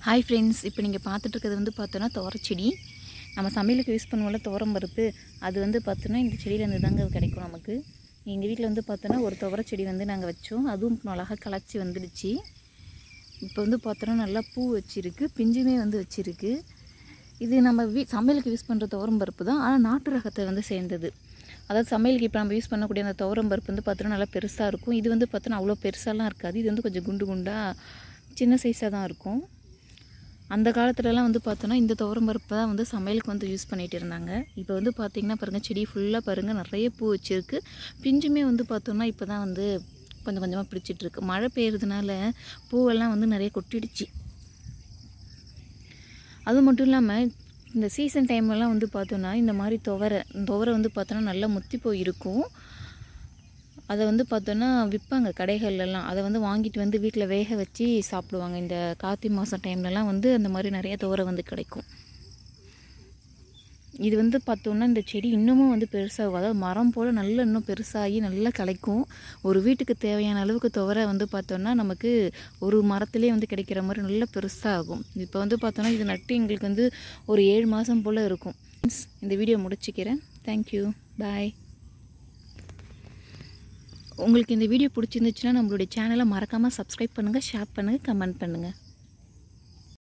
hi friends இப்போ நீங்கள் பார்த்துட்டு இருக்கிறது வந்து பார்த்தோன்னா துவரச்செடி நம்ம சமையலுக்கு யூஸ் பண்ணுவோம்ல துவரம் பருப்பு அது வந்து பார்த்தோன்னா இந்த செடியிலேருந்து தாங்க கிடைக்கும் நமக்கு எங்கள் வீட்டில் வந்து பார்த்தோன்னா ஒரு துவரச்செடி வந்து நாங்கள் வச்சோம் அதுவும் அழகாக களைச்சி வந்துடுச்சு இப்போ வந்து பார்த்தோன்னா நல்லா பூ வச்சிருக்கு பிஞ்சுமே வந்து வச்சிருக்கு இது நம்ம வீ சமையலுக்கு யூஸ் பண்ணுற துவரம் பருப்பு தான் ஆனால் நாட்டு ரகத்தை வந்து சேர்ந்தது அதாவது சமையலுக்கு இப்போ நம்ம யூஸ் பண்ணக்கூடிய அந்த துவரம் பருப்பு வந்து பார்த்தோன்னா நல்லா பெருசாக இருக்கும் இது வந்து பார்த்தோன்னா அவ்வளோ பெருசாலாம் இருக்காது இது வந்து கொஞ்சம் குண்டு குண்டாக சின்ன சைஸாக தான் இருக்கும் அந்த காலத்துலலாம் வந்து பார்த்தோன்னா இந்த துவரம் பருப்பு தான் வந்து சமையலுக்கு வந்து யூஸ் பண்ணிகிட்டு இருந்தாங்க இப்போ வந்து பார்த்திங்கன்னா பாருங்கள் செடி ஃபுல்லாக பாருங்கள் நிறைய பூ வச்சுருக்கு பிஞ்சுமே வந்து பார்த்தோன்னா இப்போ தான் வந்து கொஞ்சம் கொஞ்சமாக பிடிச்சிட்ருக்கு மழை பெய்யறதுனால பூவெல்லாம் வந்து நிறைய கொட்டிடுச்சு அது மட்டும் இல்லாமல் இந்த சீசன் டைம்லலாம் வந்து பார்த்தோன்னா இந்த மாதிரி துவரை துவரை வந்து பார்த்தோன்னா நல்லா முத்தி போய் இருக்கும் அதை வந்து பார்த்தோன்னா விற்பாங்க கடைகள்லாம் அதை வந்து வாங்கிட்டு வந்து வீட்டில் வேக வச்சு சாப்பிடுவாங்க இந்த கார்த்திகை மாதம் டைம்லலாம் வந்து அந்த மாதிரி நிறைய துவரை வந்து கிடைக்கும் இது வந்து பார்த்தோன்னா இந்த செடி இன்னமும் வந்து பெருசாகும் அதாவது மரம் போல் நல்லா இன்னும் பெருசாகி நல்லா கிடைக்கும் ஒரு வீட்டுக்கு தேவையான அளவுக்கு துவரை வந்து பார்த்தோன்னா நமக்கு ஒரு மரத்துலேயே வந்து கிடைக்கிற மாதிரி நல்லா பெருசாகும் இப்போ வந்து பார்த்தோன்னா இது நட்டு எங்களுக்கு வந்து ஒரு ஏழு மாதம் போல் இருக்கும் இந்த வீடியோ முடிச்சுக்கிறேன் தேங்க்யூ பாய் உங்களுக்கு இந்த வீடியோ பிடிச்சிருந்துச்சுன்னா நம்மளுடைய சேனலை மறக்காமல் சப்ஸ்கிரைப் பண்ணுங்கள் ஷேர் பண்ணுங்கள் கமெண்ட் பண்ணுங்கள்